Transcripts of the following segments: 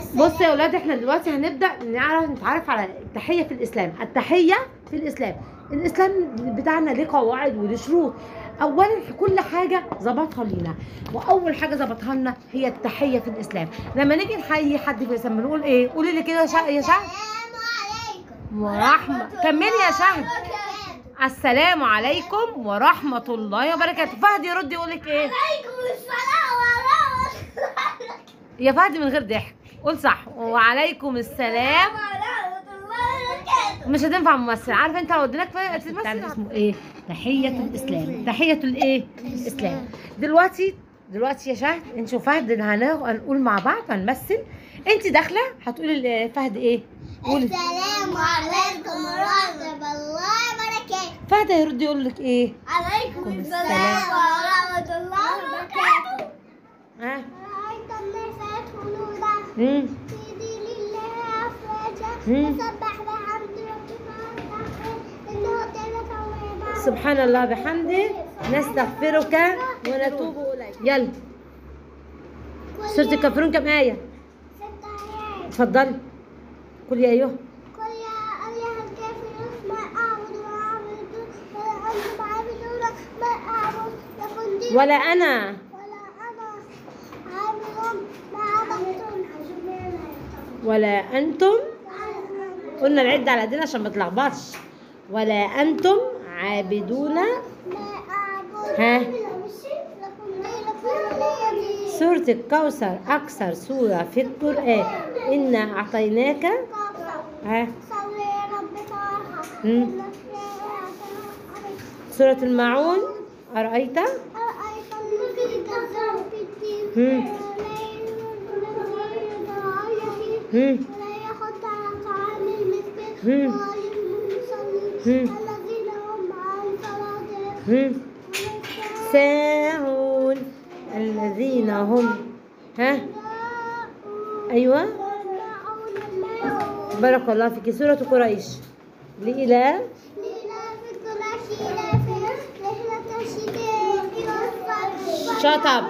بصوا يا اولاد احنا دلوقتي هنبدا نعرف نتعرف على التحيه في الاسلام التحيه في الاسلام الاسلام بتاعنا ليه قواعد وليه شروط اولا كل حاجه ظبطها لينا واول حاجه ظبطها لنا هي التحيه في الاسلام لما نيجي نحيي حد في الاسلام بنقول ايه قولي لي كده يا شهد يا شهد ورحمه كملي يا شهد السلام عليكم ورحمه الله وبركاته فهد يرد يقول لك ايه عليكم السلام ورحمة الله يا فهد من غير ضحك قول صح وعليكم السلام ورحمة الله وبركاته مش هتنفع ممثل عارف انت لو اديناك بقى تمثل اسمه ايه تحيه الاسلام تحيه الايه الاسلام دلوقتي دلوقتي يا شهد انت وفهد هن- هنقول مع بعض هنمثل انت داخله هتقولي لفهد ايه قولي السلام عليكم ورحمة الله وبركاته فهد هيرد يقول لك ايه عليكم السلام. السلام ورحمة الله وبركاته ها رأيت الناس يدخلون مم. في دين الله أفواجا مم. فسبح بحمد ربك واستغفر إنه كان توابا سبحان الله بحمده نستغفرك ونتوب اليك يلا سوره الكافرون كم ايه ست آيات اتفضلي قولي يا ايها قل يا أيها الكافرون ما أعبد ما أعبد ولا أنتم عابدون ما أعبد لكم دين ولا انا ولا أنا عابد ما عبدتم ولا انتم قلنا نعد على ايدينا عشان ما تلخبطش ولا انتم عابدون ما أعبد ها. لكم دينكم ولي دين سورة الكوثر أكثر سورة في القرآن إنا أعطيناك ها صلي ربك وارحم مم. إن في سورة الماعون أرأيت أرأيت الذي كذب بالدين مم. مم. ولا يحض على طعام المسكين مم. ولا يهم مم. الذين هم عن صلاتهم هم ساهون الذين هم ها أيوة بارك الله فيك سورة قريش لإله Shut up.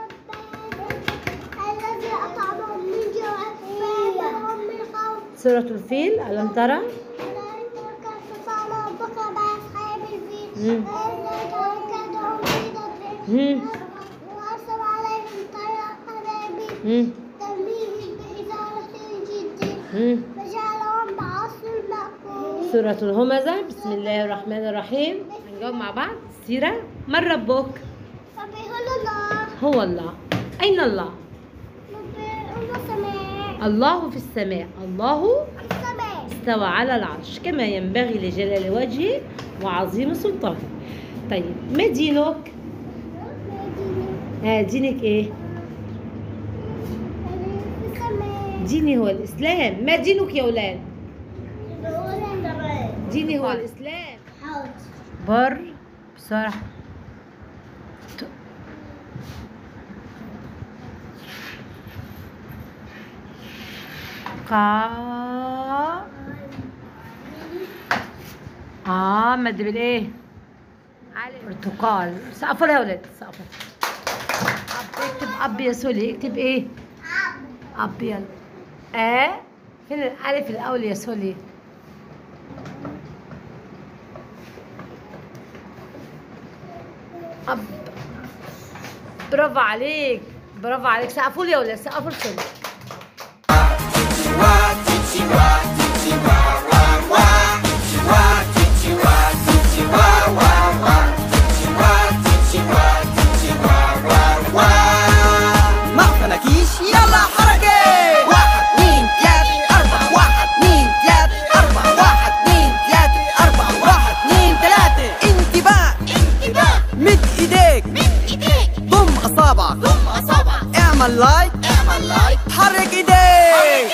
الذي أطعمهم من جوع وآمنهم من خوف سورة الفيل ألم ترى أولئك فصال ربك بأصحاب الفيل مم. إنهم كانوا في ضد هم وأرسل عليهم طيرا أبابيل هم ترميهم بحجارة جد هم فجعلهم بعصر مأكول سورة الهمزة بسم الله الرحمن الرحيم هنجاوب مع بعض سيرة من ربك فبيقول الله هو الله أين الله رب السماء الله في السماء الله السماء استوى على العرش كما ينبغي لجلال وجهه وعظيم سلطانه طيب ما دينك آه دينك ايه السماء ديني هو الاسلام ما دينك يا اولاد السماء ديني هو الاسلام حاضر بر بصراحة ت- قا اه مد بالايه برتقال سقفوا لها يا ولاد سقفوا اب اكتب اب يا سولي اكتب ايه اب يلا اه فين الالف الاول يا سولي اب برافو عليك برافو عليك سقفوا لي يا ولاد سقفوا لسولي ما فنكيش يلا حركة واحد اتنين تلاتة أربعة واحد اتنين تلاتة أربعة واحد اتنين تلاتة أربعة واحد اتنين تلاتة انتباه انتباه مد ايديك مد ايديك ضم أصابعك ضم أصابعك اعمل لايك اعمل لايك حرك ايديك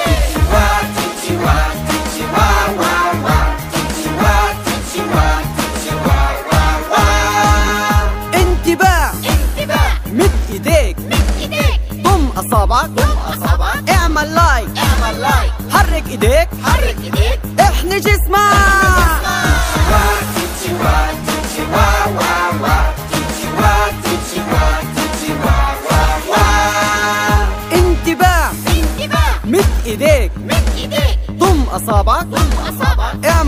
انتباه انتباه مد ايديك مد ايديك ضم اصابعك ضم اصابعك اعمل لايك اعمل لايك حرك ايديك حرك ايديك احني جسمك انتباه انتباه مد ايديك مد ايديك ضم اصابعك ضم اصابعك اعمل